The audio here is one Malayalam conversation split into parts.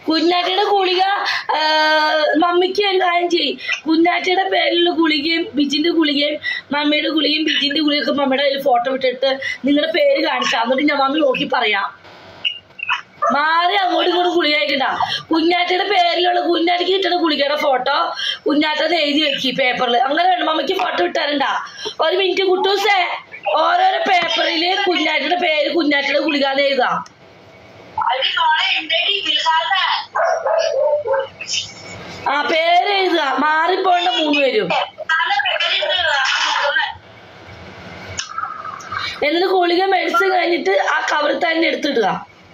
കുഞ്ഞാറ്റയുടെ ഗുളിക ആ, മമ്മിക്ക് ഒരു കാര്യം ചെയ്യും കുഞ്ഞാറ്റയുടെ പേരിലുള്ള ഗുളികയും ബിജിന്റെ ഗുളികയും മമ്മിയുടെ ഗുളികയും ബിജിന്റെ ഗുളികയൊക്കെ മമ്മിയുടെ കയ്യിൽ ഫോട്ടോ ഇട്ടിട്ട് നിങ്ങളുടെ പേര് കാണിച്ചാൽ എന്നിട്ട് ഞാൻ മമ്മി നോക്കി പറയാം മാറി അങ്ങോട്ടും ഇങ്ങോട്ടും ഗുളിക അയക്കണ്ട കുഞ്ഞാറ്റയുടെ പേരിലുള്ള കുഞ്ഞാറ്റയ്ക്ക് കിട്ടുന്ന ഗുളികയുടെ ഫോട്ടോ കുഞ്ഞാറ്റത് എഴുതി വെക്കി പേപ്പറിൽ അങ്ങനെ വേണം മമ്മിക്ക് ഫോട്ടോ ഇട്ടാരണ്ട ഒരു മിനിറ്റ് കുട്ടൂസേ ഓരോരോ പേപ്പറില് കുഞ്ഞാറ്റയുടെ പേര് കുഞ്ഞാറ്റയുടെ ഗുളിക എന്ന് എഴുതാം അതിന് മോളെ ഉണ്ടടി വിൽക്കാതെ ആ പേര് എഴുതുക മാറിപ്പോണ്ട മൂന്ന് പേരും നല്ല പേരുണ്ട് എന്നിട്ട് ഗുളിക മെഡിസിൻ കഴിഞ്ഞിട്ട് ആ കവറിൽ തന്നെ എടുത്തിടുക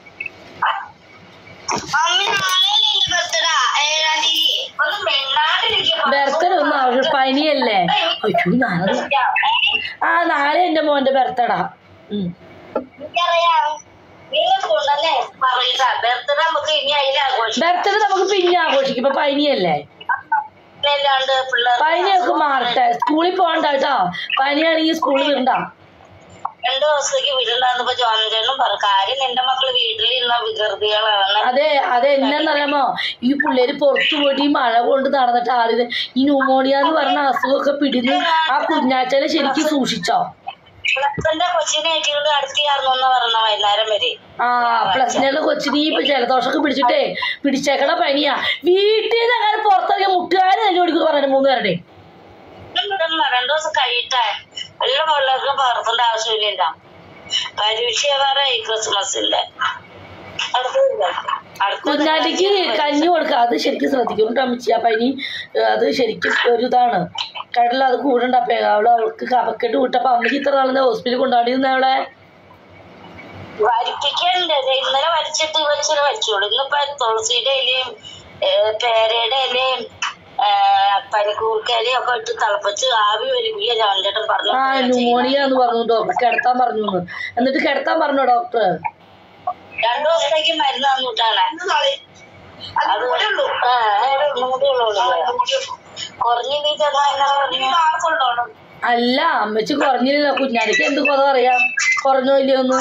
മമ്മി നാളെ എന്റെ ബർത്ത്ഡേ ഏഴാം തീയതി ഒന്ന് മിണ്ടാണ്ടിരിക്കും ബർത്ത്ഡേ ഒന്നും ആവശ്യം പനിയല്ലേ അയ്യോ ഞാനത് ആ നാളെ എന്റെ മോന്റെ ബർത്ത്ഡാ ഉം എനിക്കറിയാം നിങ്ങൾക്കുണ്ടല്ലേ പറയുക ബർത്ത്ഡേ നമുക്ക് ഇനി അതിൽ ആഘോഷിക്കാം ബർത്ത്ഡേ നമുക്ക് പിന്നെ ആഘോഷിക്കും ഇപ്പൊ പനിയല്ലേ അല്ലാണ്ട് പിള്ളേർ പനിയൊക്കെ മാറട്ടെ സ്കൂളിൽ പോകണ്ട കേട്ടോ പനിയാണെങ്കിൽ സ്കൂളിൽ വിടണ്ട രണ്ടു ദിവസത്തേക്ക് വിടണ്ടെന്ന് ഇപ്പൊ ജോനചേട്ടനും പറഞ്ഞു കാര്യം നിന്റെ മക്കള് വീട്ടിലിരുന്ന വികൃതികളാണ് അതെ അതെ എന്നാന്നറിയാമോ ഈ പിള്ളേര് പുറത്തു പോയിട്ട് ഈ മഴ കൊണ്ട് നടന്നിട്ട് ആദ്യം ഈ ന്യൂമോണിയ എന്ന് പറഞ്ഞ അസുഖമൊക്കെ പിടിന്ന് ആ കുഞ്ഞാറ്റനെ ശരിക്കും സൂക്ഷിച്ചോ പ്ലസന്റെ കൊച്ചിനെ ഏറ്റുകൊണ്ട് അടുത്തിയാർന്നു എന്ന് പറഞ്ഞ വൈകുന്നേരം വരെ ആ പ്ലസിനുള്ള കൊച്ചിന് ഈ ജലദോഷമൊക്കെ പിടിച്ചിട്ടേ പിടിച്ചേക്കണ പനിയാ വീട്ടിൽ നിന്ന് അങ്ങനെ പുറത്തിറങ്ങിയ മുട്ടുകാര് തന്നെ ഓടിക്കുന്നു പറഞ്ഞു മൂന്ന് പേരുടെ വിടണ്ട രണ്ടു ദിവസം കഴിയട്ടെ എല്ലാ പിള്ളേർക്കും പകർത്തേണ്ട ആവശ്യമില്ല പരീക്ഷ വേറെ ഈ ക്രിസ്മസിന്റെ അടുത്ത അടുത്ത കുഞ്ഞാറ്റയ്ക്ക് കഞ്ഞി കൊടുക്കുക അത് ശരിക്കും ശ്രദ്ധിക്കും കേട്ടോ അമ്മച്ചി ആ പനി ഏഹ് അത് ശരിക്കും ഒരു ഇതാണ് കടല അത് കൂടണ്ട അപ്പൊ അവള് അവൾക്ക് കപക്കെട്ട് വിട്ടപ്പോ അമ്മയ്ക്ക് ഇത്ര നാളെ ഹോസ്പിറ്റലിൽ കൊണ്ടാടിയിരുന്ന അവളെ വരിപ്പിക്കണ്ട് ദേ ഇന്നലെ വരച്ചിട്ട് ഇവരിച്ചിട്ട് വരച്ചോളൂ ഇന്നിപ്പോ തുളസിയുടെ ഇലയും ഏഹ് പേരയുടെ ഇലയും പനിക്കൂർക്ക ഇലയും ഒക്കെ ഇട്ട് തിളപ്പിച്ച് ആവി വരിപ്പിക്കുക ജോൺചേട്ടൻ പറഞ്ഞു ആ ന്യൂമോണിയ എന്ന് പറഞ്ഞു ഡോക്ടർ കിടത്താൻ പറഞ്ഞു എന്ന് എന്നിട്ട് കിടത്താൻ പറഞ്ഞോ ഡോക്ടർ രണ്ടു ദിവസത്തേക്ക് മരുന്ന് തന്നിട്ടാണ് അത് ആ, മൂന്നേ ഉള്ളൂ. കുറഞ്ഞ നീ ചെന്നാ പറഞ്ഞു അല്ല അമ്മച്ചി കുറഞ്ഞില്ല കുഞ്ഞാടിക്ക് എന്ത് കുറവ് അറിയാം കുറഞ്ഞോ ഇല്ലയോ ഒന്ന്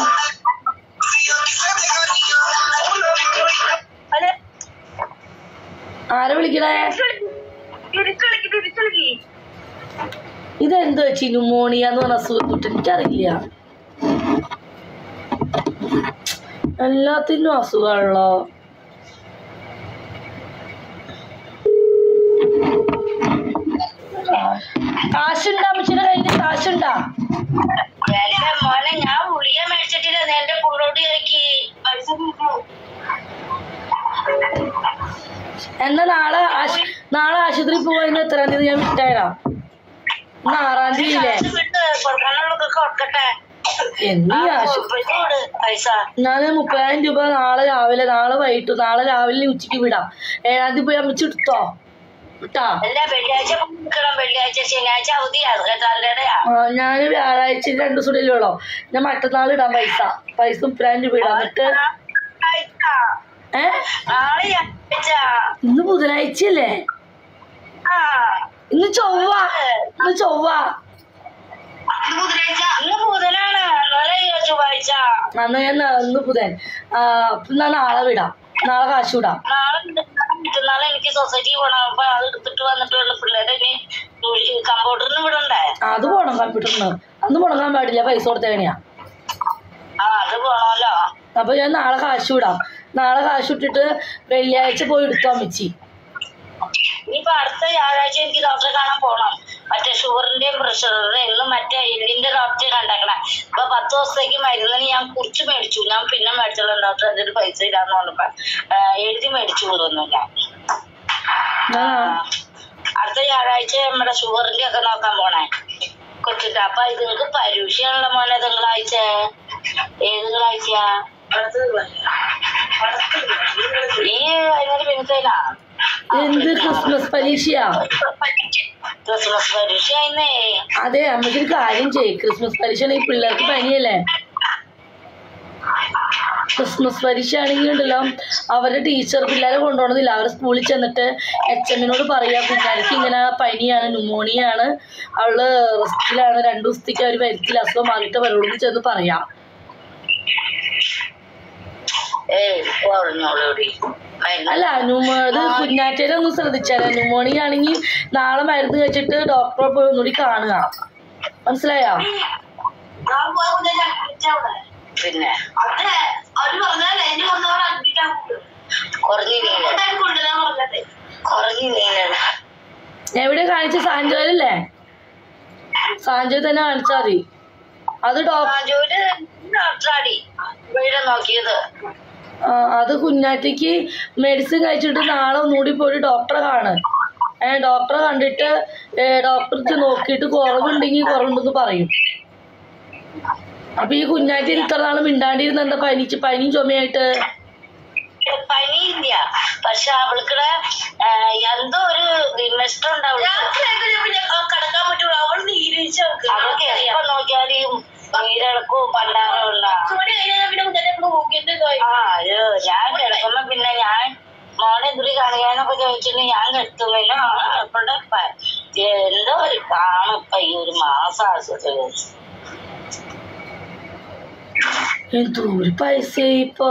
ആരെ വിളിക്കണേ ഇതെന്ത് വെച്ചി ന്യൂമോണിയ എന്ന് പറഞ്ഞ അസുഖം തൊട്ട് എനിക്കറിയില്ല എല്ലാത്തിനും അസുഖമാണല്ലോ കാശുണ്ടാ അമ്മച്ചിയുടെ കയ്യിൽ കാശുണ്ടാ എന്റെ മോനെ ഞാൻ ഗുളിക മേടിച്ചിട്ടില്ല നീ എന്റെ പുള്ളോട്ട് ചോദിക്ക് പൈസ കിട്ടും എന്നാ നാളെ ആശ്- നാളെ ആശുപത്രി പോവാൻ എത്രാം തീയതി ഞാൻ വിട്ടേരാം ഇന്ന് ആറാം തീയതിയില്ലേ വിട്ട് കൊടുക്കാനുള്ളതൊക്കെ കൊടുക്കട്ടെ എന്നീ ആശു പൈസ കൊടു പൈസ ഞാൻ മുപ്പതിനായിരം രൂപ നാളെ രാവിലെ നാളെ വൈകിട്ട് നാളെ രാവിലെ ഉച്ചയ്ക്ക് വിടാം ഏഴാം തീയതി പോയി അമ്മച്ചി എടുത്തോ വിട്ടാ എല്ലാ വെള്ളിയാഴ്ച നിൽക്കണം വെള്ളിയാഴ്ച ശനിയാഴ്ച അവധിയാണ് കേട്ടാലടയാ ഞാൻ വ്യാഴാഴ്ച രണ്ടു ദിവസം കൂടെ ഉള്ളോ ഞാൻ മറ്റന്നാൾ ഇടാം പൈസ പൈസ മുപ്പതിനായിരം രൂപ ഇടാം എന്നിട്ട് ഏ നാളെ ഞായറാഴ്ച ഇന്ന് ബുധനാഴ്ചയല്ലേ ആ ഇന്ന് ചൊവ്വ ഇന്ന് ചൊവ്വ ഇന്ന് ബുധനാണ് നാളെ ചൊവ്വാഴ്ച അന്ന് ഞാൻ നാ- ഇന്ന് ബുധൻ ആ അപ്പൊ ഞാൻ നാളെ വിടാം നാളെ കാശ് വിടാം നാളെ മറ്റന്നാളെ എനിക്ക് സൊസൈറ്റി പോണം അപ്പൊ അത് എടുത്തിട്ട് വന്നിട്ട് വേണം പിള്ളേരെ ഇനി കമ്പ്യൂട്ടറിന് വിടണ്ടേ അത് പോണം കമ്പ്യൂട്ടറിന് അന്ന് മുടങ്ങാൻ പാടില്ല പൈസ കൊടുത്തേക്കണെയാ ആ അത് പോണല്ലോ അപ്പൊ ഞാൻ നാളെ കാശ് വിടാം നാളെ കാശ് വിട്ടിട്ട് വെള്ളിയാഴ്ച പോയി എടുത്തോ അമ്മച്ചി ഇനിയിപ്പോ അടുത്ത ഞായറാഴ്ച എനിക്ക് ഡോക്ടറെ കാണാൻ പോണം മറ്റേ ഷുഗറിന്റെയും പ്രഷറിന്റെയും ഇന്ന് മറ്റേ എല്ലിന്റെ ഡോക്ടറെ കണ്ടേക്കണേ അപ്പൊ പത്ത് ദിവസത്തേക്ക് മരുന്നിന് ഞാൻ കുറിച്ച് മേടിച്ചു ഞാൻ പിന്നെ മേടിച്ചോളാം ഡോക്ടർ അതിന് പൈസ ഇല്ലാന്ന് പറഞ്ഞപ്പോ ആ, എഴുതി മേടിച്ചു കൊടുന്നു ഞാൻ ആ, അടുത്ത ഞായറാഴ്ച നമ്മുടെ ഷുഗറിന്റെ ഒക്കെ നോക്കാൻ പോണേ കൊച്ചിട്ട് അപ്പൊ ഇത് നിങ്ങക്ക് പരീക്ഷയാണല്ലോ മോനെ തിങ്കളാഴ്ച ഏത് തിങ്കളാഴ്ച ഈ അതിനൊരു പിന്നത്തേനാ എന്ത് ക്രിസ്മസ് പരീക്ഷയാ ക്രിസ്മസ് പരീക്ഷ ആയിരുന്നേ അതെ അമ്മയ്ക്ക് ഒരു കാര്യം ചെയ്യ് ക്രിസ്മസ് പരീക്ഷ ആണെങ്കിൽ പിള്ളേർക്ക് പനിയല്ലേ ക്രിസ്മസ് പരീക്ഷ ആണെങ്കിൽ ഉണ്ടല്ലോ അവരുടെ ടീച്ചർ പിള്ളേരെ കൊണ്ടുപോകണമെന്നില്ല അവർ സ്കൂളിൽ ചെന്നിട്ട് എച്ച് എമ്മിനോട് പറയാ പിള്ളേർക്ക് ഇങ്ങനെ പനിയാണ് ന്യൂമോണിയ ആണ് അവള് റെസ്റ്റിലാണ് രണ്ടു ദിവസത്തേക്ക് അവർ വരുത്തില്ല അസുഖം മാറിയിട്ട് വരുള്ളൂ എന്ന് ചെന്ന് പറയാം ഏയ് കുറഞ്ഞോളൂടി അല്ല ന്യൂമോ ഇത് കുഞ്ഞാറ്റേനെ ഒന്ന് ശ്രദ്ധിച്ചാലേ ന്യൂമോണിയ ആണെങ്കിൽ നാളെ മരുന്ന് കഴിച്ചിട്ട് ഡോക്ടറെ പോയി ഒന്നുകൂടി കാണുക മനസ്സിലായോ പിന്നെ കുറഞ്ഞില്ലേ കുറഞ്ഞില്ലേ എവിടെ കാണിച്ച സാഞ്ചോയിലല്ലേ സാഞ്ചോയിൽ തന്നെ കാണിച്ചാൽ മതി അത് ഡോക്ടർ ജോലി ഡോക്ടറാടി വീട് നോക്കിയത് അത് കുഞ്ഞാറ്റയ്ക്ക് മെഡിസിൻ കഴിച്ചിട്ട് നാളെ ഒന്നുകൂടി പോയി ഡോക്ടറെ കാണ് ഏ ഡോക്ടറെ കണ്ടിട്ട് ഡോക്ടർക്ക് നോക്കിയിട്ട് കുറവുണ്ടെങ്കിൽ കുറവുണ്ടെന്ന് പറയും അപ്പൊ ഈ കുഞ്ഞാറ്റി ഇത്ര നാള് മിണ്ടാണ്ടിരുന്ന എന്താ പനിച്ച് പനിയും ചുമയായിട്ട് പനിയില്ല പക്ഷെ അവൾക്കിടെ എന്തോ ഒരു വിമഷ്ടം ഉണ്ടാവും കടക്കാൻ പറ്റുള്ളൂ അവൾ നീരിച്ചു അവൾക്ക് എപ്പോ നോക്കിയാലും നീരിളക്കവും പണ്ടാറും ഉണ്ടാവും ചൂട് കഴിഞ്ഞാൽ പിന്നെ മുന്നേ നോക്കിയിട്ട് ആ അയ്യോ ഞാൻ കിടക്കുമ്പോ പിന്നെ ഞാൻ മോനെ ഇതിരി കളയാനൊക്കെ ചോദിച്ചിട്ട് ഞാൻ കിടത്തും പിന്നെ ഇവിടെ പ- എന്തോ ഒരു കാണും ഇപ്പൊ ഈ ഒരു മാസം ആശുപത്രി എന്തോ ഒരു പൈസ ഇപ്പൊ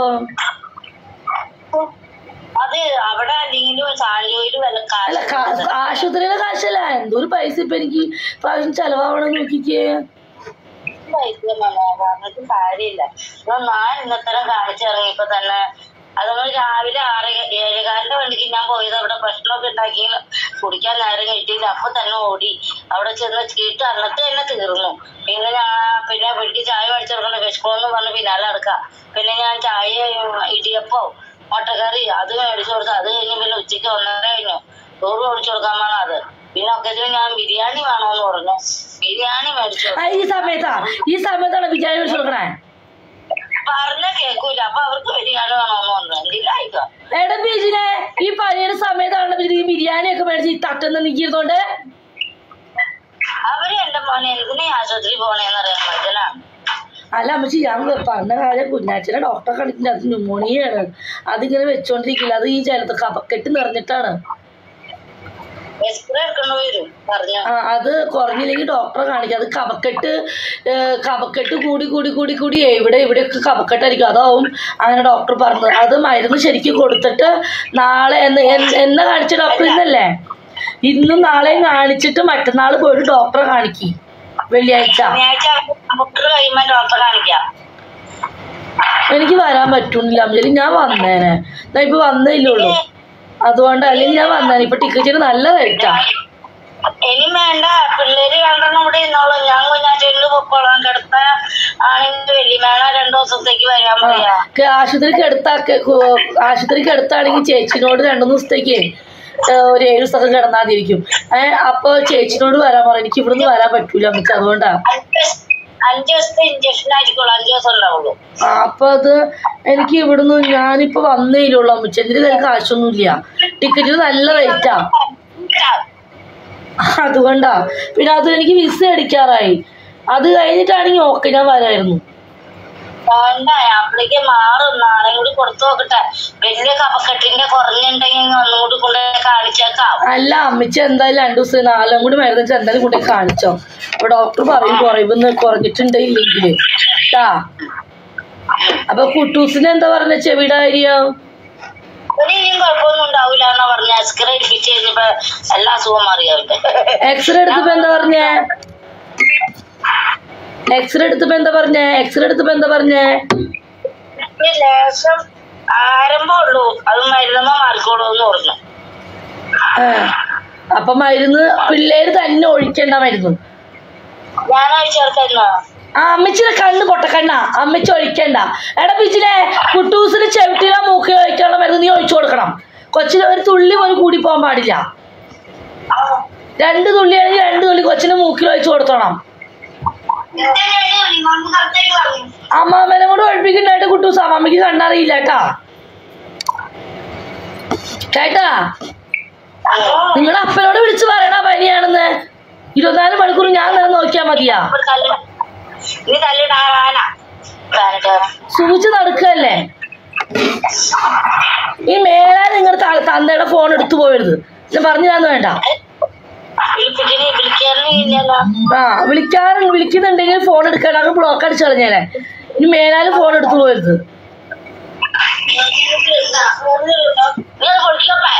അത് അവിടെ അല്ലെങ്കിലും സാലിയോയിലും വല്ല അല്ല കാശ് കാ- ആശുപത്രിയിലെ കാശല്ല എന്തോ ഒരു പൈസ ഇപ്പൊ എനിക്ക് പ്രാവശ്യം ചെലവാവണം നോക്കിക്കേ പൈസ പറഞ്ഞിട്ട് കാര്യമില്ല ഇപ്പൊ ഞാൻ ഇന്നത്തരം കാണിച്ചിറങ്ങിയപ്പോ തന്നെ അതുകൊണ്ട് രാവിലെ ആറ് ഏഴുകാലിന്റെ വണ്ടിക്ക് ഞാൻ പോയത് അവിടെ ഭക്ഷണമൊക്കെ ഉണ്ടാക്കി കുടിക്കാൻ നേരം കിട്ടിയില്ല അപ്പൊ തന്നെ ഓടി അവിടെ ചെന്ന് ചീട്ട് അന്നത്തെ തന്നെ തീർന്നു പിന്നെ ഞാൻ പിന്നെ വീട്ടിൽ ചായ മേടിച്ചു കൊടുക്കണം വിശക്കണമെന്ന് പറഞ്ഞ് പിന്നാലെ നടക്കാം പിന്നെ ഞാൻ ചായ ഇടിയപ്പോ മുട്ടക്കറി അത് മേടിച്ചു കൊടുത്തു അത് കഴിഞ്ഞ് പിന്നെ ഉച്ചയ്ക്ക് ഒന്നര കഴിഞ്ഞു ചോറ് മേടിച്ചു കൊടുക്കാൻ വേണം അത് പിന്നെ ഒക്കത്തിന് ഞാൻ ബിരിയാണി വേണമെന്ന് പറഞ്ഞു ബിരിയാണി മേടിച്ചു ആ, ഈ സമയത്താ ഈ സമയത്താണ് വിചാരം വിളിച്ചു കൊടുക്കണേ പറഞ്ഞ കേക്കൂല അപ്പൊ അവർക്ക് ബിരിയാണി വേണമെന്ന് പറഞ്ഞു എന്തില്ലായിക്കോ എടാ ബീജിനെ ഈ പനിയുടെ സമയത്താണ് ബീജി ഈ ബിരിയാണി ഒക്കെ മേടിച്ച് ഈ തട്ടുന്ന നിൽക്കുന്നോണ്ട് അവര് എന്റെ മോനെ എന്തിനാ ഈ ആശുപത്രി പോണേന്ന് അറിയാൻ മനുഷ്യനാണ് അല്ല അമ്മച്ചി ഞാൻ പറഞ്ഞ കാര്യം കുഞ്ഞാച്ചിനെ ഡോക്ടറെ കാണിച്ചിട്ട് അത് ന്യൂമോണിയാണ് അതിങ്ങനെ വെച്ചോണ്ടിരിക്കില്ല അത് ഈ ജലത്ത് കപക്കെട്ട് നിറഞ്ഞിട്ടാണ് എക്സ്റേ എടുക്കേണ്ടി വരും പറഞ്ഞു ആ, അത് കുറഞ്ഞില്ലെങ്കിൽ ഡോക്ടറെ കാണിക്കുക അത് കപക്കെട്ട് ഏ, കപക്കെട്ട് കൂടി കൂടി കൂടി കൂടി ഇവിടെ ഇവിടെയൊക്കെ കപക്കെട്ടായിരിക്കും അതാവും അങ്ങനെ ഡോക്ടർ പറഞ്ഞത് അത് മരുന്ന് ശരിക്കും കൊടുത്തിട്ട് നാളെ എന്ന് എന്ന് എന്നാ കാണിച്ച ഡോക്ടർ ഇന്നല്ലേ ഇന്നും നാളെയും കാണിച്ചിട്ട് മറ്റന്നാൾ പോയിട്ട് ഡോക്ടറെ കാണിക്കി വെള്ളിയാഴ്ച ശനിയാഴ്ച ഡോക്ടർ കഴിയുമ്പോ ഡോക്ടറെ കാണിക്കാം എനിക്ക് വരാൻ പറ്റുന്നില്ല അമ്മച്ചി ഞാൻ വന്നേനെ ഞാൻ ഇപ്പൊ വന്നില്ലുള്ളൂ അതുകൊണ്ട് അല്ലെങ്കിൽ ഞാൻ വന്നേനെ ഇപ്പൊ ടിക്കറ്റിന് നല്ല റേറ്റാ ഇനി വേണ്ട പിള്ളേര് രണ്ടെണ്ണം ഇവിടെ ഇരുന്നോളൂ ഞാൻ കുഞ്ഞാറ്റേല് പൊക്കോളാം കിടത്ത ആണെങ്കിൽ വലിയമേണ രണ്ടു ദിവസത്തേക്ക് വരാൻ പറയാ ക- ആശുപത്രിക്ക് അടുത്താക്ക് ആശുപത്രിക്ക് അടുത്താണെങ്കിൽ ചേച്ചിനോട് രണ്ടു ദിവസത്തേക്ക് ഒരു ഏഴ് ദിവസമൊക്കെ കിടന്നാൽ മതിയിരിക്കും ഏഹ് അപ്പൊ ചേച്ചിനോട് വരാൻ പറ എനിക്ക് ഇവിടുന്ന് വരാൻ പറ്റൂല അമ്മച്ചി അതുകൊണ്ടാ അഞ്ച് ദിവസ- അഞ്ച് ദിവസത്തെ ഇഞ്ചക്ഷൻ ആയിരിക്കുള്ളൂ അഞ്ച് ദിവസം ഉണ്ടാവുള്ളൂ ആ, അപ്പൊ അത് എനിക്ക് ഇവിടുന്ന് ഞാനിപ്പോ വന്നേലുള്ളൂ അമ്മച്ചി എന്റെ കയ്യിൽ കാശൊന്നുമില്ല ടിക്കറ്റിന് നല്ല റേറ്റാ അതുകൊണ്ടാ പിന്നെ അത് എനിക്ക് വിസ അടിക്കാറായി അത് കഴിഞ്ഞിട്ടാണെങ്കിൽ ഓക്കെ ഞാൻ വരായിരുന്നു വേണ്ട അപ്പോഴേക്ക് മാറും നാളെ കൂടി കൊടുത്തു നോക്കട്ടെ വലിയ കഫക്കെട്ടിന്റെ കുറഞ്ഞുണ്ടെങ്കിൽ ഒന്നും കൂടി കൊണ്ട് കാണിച്ചേക്കാം അല്ല അമ്മച്ചി എന്തായാലും രണ്ടു ദിവസം നാലും കൂടി മരുന്ന് വെച്ച് എന്തായാലും കൊണ്ടുപോയി കാണിച്ചോ അപ്പൊ ഡോക്ടർ പറയും കുറയുമെന്ന് കുറഞ്ഞിട്ടുണ്ട് ഇല്ലെങ്കില് ട്ടാ അപ്പൊ കുട്ടൂസിന് എന്താ പറഞ്ഞ ചെവിയുടെ കാര്യം ഒരു ഇനിയും കുഴപ്പമൊന്നും ഉണ്ടാവില്ല എന്നാ പറഞ്ഞ എക്സ്റേ എടുപ്പിച്ച് കഴിഞ്ഞപ്പോ എല്ലാ അസുഖം മാറിയാവില്ല എക്സ്റേ എടുത്തപ്പോ എന്താ പറഞ്ഞേ എക്സ്റേ എടുത്തപ്പോ എന്താ പറഞ്ഞേ എക്സ്റേ എടുത്തപ്പോ എന്താ പറഞ്ഞേ ലേശം ആരംഭം ഉള്ളൂ അത് മരുന്നമ്മ മാറിക്കോളൂ എന്ന് പറഞ്ഞു ആ. അപ്പൊ മരുന്ന് പിള്ളേര് തന്നെ ഒഴിക്കേണ്ട മരുന്ന് ഞാനായി ചേർക്കായിരുന്നോ ആ അമ്മച്ചിയുടെ കണ്ണ് പൊട്ടക്കണ്ണ അമ്മച്ചി ഒഴിക്കണ്ട എടാ പിച്ചിനെ കുട്ടൂസിന് ചെവിട്ടില മൂക്കിൽ ഒഴിക്കാനുള്ള മരുന്ന് നീ ഒഴിച്ചു കൊടുക്കണം കൊച്ചിന് ഒരു തുള്ളി പോലും കൂടി പോകാൻ പാടില്ല രണ്ട് തുള്ളിയാണെങ്കിൽ രണ്ട് തുള്ളി കൊച്ചിന് മൂക്കിൽ ഒഴിച്ചു കൊടുത്തോണം അമ്മാമ്മനെ കൂടെ ഒഴിപ്പിക്കുന്നുണ്ടായിട്ട് കുട്ടൂസ് അമ്മമ്മക്ക് കണ്ണറിയില്ല കേട്ടാ കേട്ടാ നിങ്ങളുടെ അപ്പനോട് വിളിച്ച് പറയണ പനിയാണെന്ന് ഇരുപത്തിനാല് മണിക്കൂർ ഞാൻ നേരെ നോക്കിയാ മതിയാ ഒരു തല്ല് നീ തല്ലിടാനാ കാണിക്കാനാ സൂചി നടക്കല്ലേ ഈ മേലെ നിങ്ങളുടെ തന്തയുടെ ഫോൺ എടുത്തു പോയരുത് ഞാൻ പറഞ്ഞു തന്നു വേണ്ട വിളിപ്പിച്ചിന് വിളിക്കാറില്ലല്ലോ ആ വിളിക്കാറുണ്ട് വിളിക്കുന്നുണ്ടെങ്കിൽ ഫോൺ എടുക്കാൻ അങ്ങ് ബ്ലോക്ക് അടിച്ചു കളഞ്ഞേനെ ഇനി മേലാലും ഫോൺ എടുത്തു പോയരുത് നീ അത് പൊളിക്കപ്പേ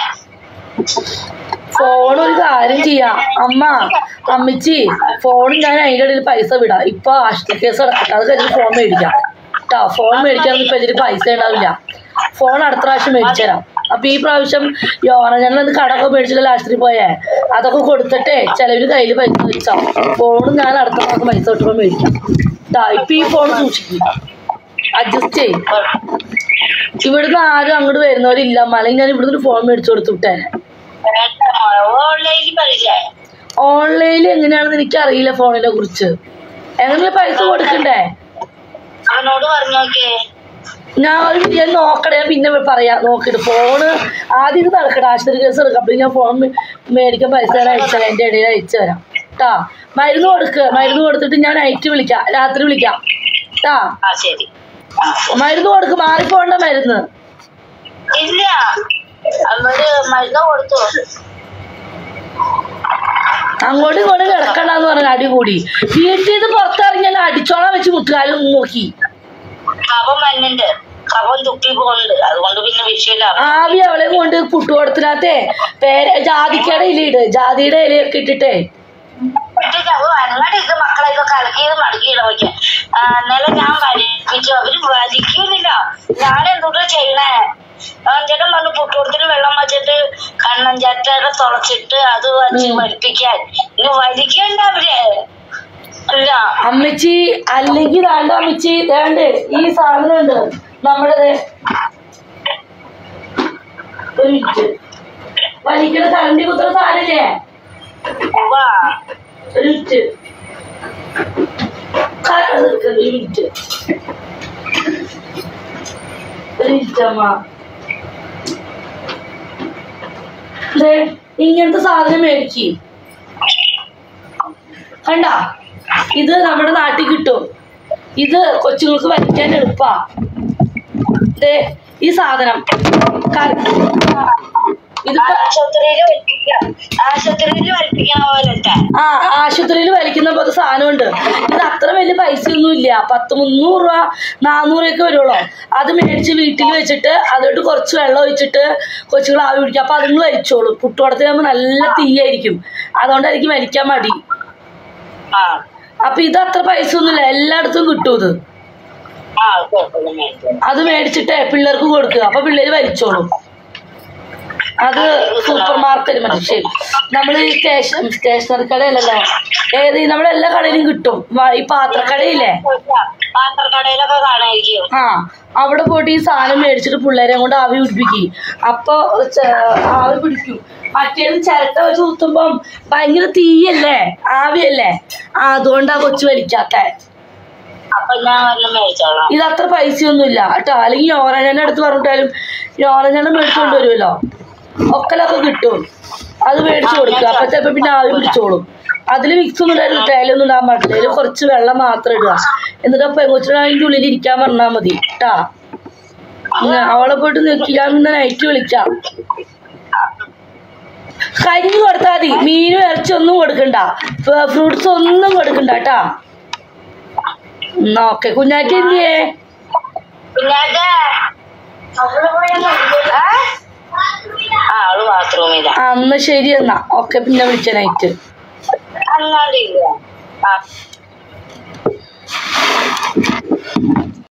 ഫോൺ ഒരു കാര്യം ചെയ്യാം അമ്മ അമ്മച്ചി ഫോൺ ഞാൻ അതിൻ്റെ ഇടയിൽ പൈസ വിടാം ഇപ്പൊ ആശുപത്രി കേസ് നടക്കട്ടെ അത് കഴിഞ്ഞ് ഫോൺ മേടിക്കാം കേട്ടോ ഫോൺ മേടിക്കാൻ ഇപ്പൊ ഇതിൽ പൈസ ഉണ്ടാവില്ല ഫോൺ അടുത്ത പ്രാവശ്യം മേടിച്ചു തരാം അപ്പൊ ഈ പ്രാവശ്യം യോന ഞങ്ങൾ കടമൊക്കെ മേടിച്ചില്ല ആശുപത്രി പോയേ അതൊക്കെ കൊടുത്തിട്ടേ ചിലവര് കയ്യിൽ പൈസ വെച്ചോ ഫോണും ഞാൻ അടുത്ത മാസം പൈസ കിട്ടുമ്പോൾ മേടിക്കാം കേട്ടോ ഇപ്പൊ ഈ ഫോൺ സൂക്ഷിക്കില്ല അഡ്ജസ്റ്റ് ചെയ്യും ഇവിടുന്ന് ആരും അങ്ങോട്ട് വരുന്നവരില്ല അല്ലെങ്കിൽ ഞാൻ ഇവിടുന്ന് ഒരു ഫോൺ മേടിച്ചു കൊടുത്തു വിട്ടേനെ ഓൺലൈനിൽ പറയില്ലേ ഓൺലൈനിൽ എങ്ങനെയാണെന്ന് എനിക്ക് അറിയില്ല ഫോണിനെ കുറിച്ച് എങ്ങനെ പൈസ കൊടുക്കണ്ടേ അവനോട് പറഞ്ഞു നോക്കിയേ ഞാൻ ഒരു ഞാൻ നോക്കണേ ഞാൻ പിന്നെ പറയാം നോക്കിട്ട് ഫോണ് ആദ്യം ഇത് നടക്കട്ടെ ആശുപത്രി കേസ് എടുക്കാം പിന്നെ ഞാൻ ഫോൺ മേ- മേടിക്കാൻ പൈസ തരാം അയച്ചു തരാം എൻ്റെ ഇടയിൽ അയച്ചു തരാം കേട്ടാ മരുന്ന് കൊടുക്ക് മരുന്ന് കൊടുത്തിട്ട് ഞാൻ നൈറ്റ് വിളിക്കാം രാത്രി വിളിക്കാം കേട്ടാ ആ ശരി ആ. മരുന്ന് കൊടുക്ക് മാറിപ്പോണ്ട മരുന്ന് ഇല്ല അവര് മരുന്ന് കൊടുത്തു അങ്ങോട്ടും ഇങ്ങോട്ടും കിടക്കണ്ടെന്ന് പറഞ്ഞ അടി കൂടി വീട്ടിൽ നിന്ന് പുറത്തിറങ്ങിയാൽ അടിച്ചോളാൻ വെച്ച് മുട്ടുകാലും നോക്കി കഫം മഞ്ഞുണ്ട് കഫം തുപ്പി പോകുന്നുണ്ട് അതുകൊണ്ട് പിന്നെ വിഷയമില്ല ആവി അവളെ കൊണ്ട് പുട്ടുകൊടുത്തിനകത്തെ പേര് ജാതിക്കയുടെ ഇലയിട് ജാതിയുടെ ഇലയൊക്കെ ഇട്ടിട്ടേ അങ്ങോട്ട് ഇത് മക്കളെയൊക്കെ കലക്കിയത് മടക്കിയിട വയ്ക്ക ഇന്നലെ ഞാൻ വലിപ്പിച്ചു അവര് വലിക്കുന്നില്ല ഞാൻ എന്തുട്ടാ ചെയ്യണേ ചേട്ടൻ പറഞ്ഞു പുട്ടുകൊടുത്തിന് വെള്ളം വെച്ചിട്ട് കണ്ണൻ ചേട്ടയുടെ തുളച്ചിട്ട് അത് വച്ച് ഉം. വലിപ്പിക്കാൻ ഇനി വലിക്കണ്ട അവര് ഇല്ല അമ്മച്ചി അല്ലെങ്കിൽ വേണ്ട അമ്മച്ചി വേണ്ട ഈ സാധനം ഉണ്ട് നമ്മുടെ ദേ. ഒരു മിനിറ്റ് വലിക്കണ കറണ്ടി കുത്തുന്ന സാധനല്ലേ ഉവ്വ. ഒരു മിനിറ്റ് ക- അത് എടുക്ക്, ഒരു മിനിറ്റ് ഒരു മിനിറ്റ് അമ്മ ദേ, ഇങ്ങനത്തെ സാധനം മേടിക്ക് കണ്ട ഇത് നമ്മുടെ നാട്ടിൽ കിട്ടും ഇത് കൊച്ചുങ്ങൾക്ക് വരയ്ക്കാൻ എളുപ്പാ ദേ ഈ സാധനം ക- ഇതിപ്പോ ആശുപത്രിയില് വലിപ്പിക്കാം ആശുപത്രിയില് വലിപ്പിക്കണ പോലത്തെ ആ ആശുപത്രിയിൽ വലിക്കുന്ന പോലത്തെ സാധനമുണ്ട് ഇത് അത്ര വലിയ പൈസയൊന്നും ഇല്ല പത്ത് മുന്നൂറ് രൂപ നാനൂറ് ഒക്കെ വരുള്ളൂ അത് മേടിച്ച് വീട്ടിൽ വെച്ചിട്ട് അതോട്ട് കുറച്ച് വെള്ളം ഒഴിച്ചിട്ട് കൊച്ചുങ്ങൾ ആവി പിടിക്കും അപ്പൊ അതുങ്ങൾ വലിച്ചോളും പുട്ടുവടത്തിനാകുമ്പോൾ നല്ല തീയായിരിക്കും അതുകൊണ്ടായിരിക്കും വലിക്കാൻ മടി ആ അപ്പൊ ഇത് അത്ര പൈസ ഒന്നുമില്ല എല്ലായിടത്തും കിട്ടും ഇത് ആ കുഴപ്പമില്ല മേടിച്ചു അത് മേടിച്ചിട്ട് പിള്ളേർക്ക് കൊടുക്കുക അപ്പൊ പിള്ളേര് വലിച്ചോളും അത് സൂപ്പർ മാർക്കറ്റ് മതി ശരി നമ്മൾ ഈ സ്റ്റേഷൻ സ്റ്റേഷനറി കടയിലല്ലോ ഏത് ഈ നമ്മുടെ എല്ലാ കടയിലും കിട്ടും വ- ഈ പാത്രക്കടയില്ലേ പാത്രക്കടയിലൊക്കെ കാണായിരിക്കും ആ അവിടെ പോയിട്ട് ഈ സാധനം മേടിച്ചിട്ട് പിള്ളേരെ കൊണ്ട് ആവി പിടിപ്പിക്കും അപ്പൊ ച- ആവി പിടിക്കും മറ്റേത് ചിരട്ട വെച്ച് കുത്തുമ്പം ഭയങ്കര തീയല്ലേ ആവിയല്ലേ ആ അതുകൊണ്ടാ കൊച്ചു വലിക്കാത്ത അപ്പൊ ഞാൻ വന്ന് മേടിച്ചോളാം ഇത് അത്ര പൈസയൊന്നുമില്ല കേട്ടോ അല്ലെങ്കിൽ യോറനെ അടുത്ത് പറഞ്ഞിട്ടാലും യോറനെ മേടിച്ചുകൊണ്ട് വരുമല്ലോ ഒക്കലൊക്കെ കിട്ടും അത് മേടിച്ചു കൊടുക്കുക അപ്പൊ ചിലപ്പോ പിന്നെ ആവി പിടിച്ചോളും അതിൽ മിക്സ് ഒന്നും ഇടാൻ ടൈലൊന്നും ഇടാൻ പാടില്ല അതിൽ കുറച്ച് വെള്ളം മാത്രം ഇടുക എന്നിട്ട് ആ പെങ്കൊച്ചിനെ അതിൻ്റെ ഉള്ളിൽ ഇരിക്കാൻ പറഞ്ഞാൽ മതി കേട്ടാ ഇങ്ങ- അവളെ പോയിട്ട് നോക്കി ഞാൻ ഇന്ന് നൈറ്റ് വിളിക്കാം കഞ്ഞി കൊടുത്താൽ മതി മീനും ഇറച്ചി ഒന്നും കൊടുക്കണ്ട ഫ്രൂട്ട്സ് ഒന്നും കൊടുക്കണ്ട കേട്ടാ എന്നാ ഓക്കെ കുഞ്ഞാറ്റി എന്തിയേ കുഞ്ഞാറ്റേ ആ ആ, അവള് ബാത്റൂമിലാ ആ എന്നാ ശരി എന്നാ ഓക്കെ പിന്നെ വിളിച്ച നൈറ്റ് അന്നാടില്ല ആ